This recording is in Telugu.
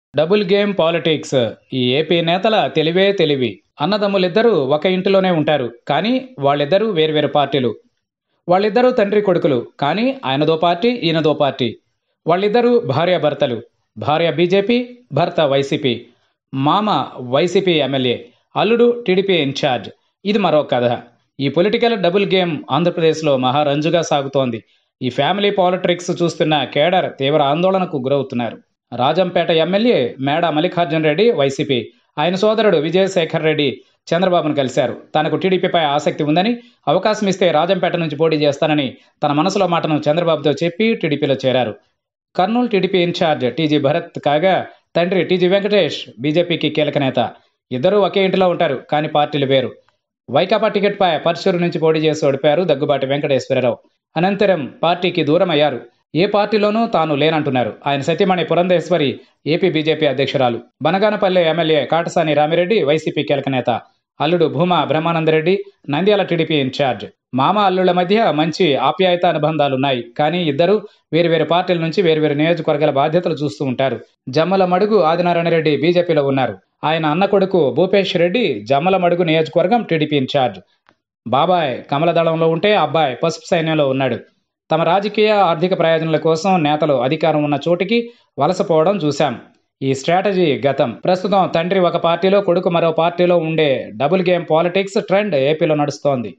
డబుల్ గేమ్ పాలిటిక్స్ ఈ ఏపీ నేతల తెలివే తెలివి అన్నదమ్ములిద్దరూ ఒక ఇంటిలోనే ఉంటారు కానీ వాళ్ళిద్దరూ వేర్వేరు పార్టీలు వాళ్ళిద్దరూ తండ్రి కొడుకులు కానీ ఆయనదో పార్టీ ఈయనదో పార్టీ వాళ్ళిద్దరూ భార్యాభర్తలు భార్య బీజేపీ భర్త వైసీపీ మామ వైసీపీ ఎమ్మెల్యే అల్లుడు టీడీపీ ఇన్ఛార్జ్ ఇది మరో కథ ఈ పొలిటికల్ డబుల్ గేమ్ ఆంధ్రప్రదేశ్లో మహారంజుగా సాగుతోంది ఈ ఫ్యామిలీ పాలిటిక్స్ చూస్తున్న కేడర్ తీవ్ర ఆందోళనకు గురవుతున్నారు రాజంపేట ఎమ్మెల్యే మేడ మల్లికార్జున రెడ్డి వైసీపీ ఆయన సోదరుడు విజయశేఖర్ రెడ్డి చంద్రబాబును కలిశారు తనకు టీడీపీపై ఆసక్తి ఉందని అవకాశం ఇస్తే రాజంపేట నుంచి పోటీ చేస్తానని తన మనసులో మాటను చంద్రబాబుతో చెప్పి టీడీపీలో చేరారు Kurnool TDP incharge TG Bharat కాగా తండ్రి టీజీ వెంకటేష్ బీజేపీకి కీలక నేత ఇద్దరూ ఒకే ఇంటిలో ఉంటారు కానీ పార్టీలు వేరు వైకాపా టికెట్పై పర్చూరు నుంచి పోటీ చేసి ఓడిపారు దగ్గుబాటి వెంకటేశ్వరరావు అనంతరం పార్టీకి దూరం అయ్యారు ఏ పార్టీలోనూ తాను లేనంటున్నారు ఆయన సతీమణి పురంధేశ్వరి ఏపీ బీజేపీ అధ్యక్షురాలు బనగానపల్లె ఎమ్మెల్యే కాటసాని రామిరెడ్డి వైసీపీ కీలక నేత అల్లుడు భూమా బ్రహ్మానందరెడ్డి నంద్యాల టీడీపీ ఇన్ఛార్జ్ మామ అల్లుళ్ల మధ్య మంచి ఆప్యాయత అనుబంధాలున్నాయి కానీ ఇద్దరు వేరువేరు పార్టీల నుంచి వేరువేరు నియోజకవర్గాల బాధ్యతలు చూస్తూ ఉంటారు జమ్మల మడుగు ఆదినారాయణ రెడ్డి బీజేపీలో ఉన్నారు ఆయన అన్న కొడుకు భూపేష్ రెడ్డి జమ్మల మడుగు నియోజకవర్గం టీడీపీ ఇన్ఛార్జ్ బాబాయ్ కమలదళంలో ఉంటే అబ్బాయి పసుపు సైన్యంలో ఉన్నాడు తమ రాజకీయ ఆర్థిక ప్రయోజనాల కోసం నేతలు అధికారం ఉన్న చోటికి వలసపోవడం చూశాం ఈ స్ట్రాటజీ గతం ప్రస్తుతం తండ్రి ఒక పార్టీలో కొడుకు మరో పార్టీలో ఉండే డబుల్ గేమ్ పాలిటిక్స్ ట్రెండ్ ఏపీలో నడుస్తోంది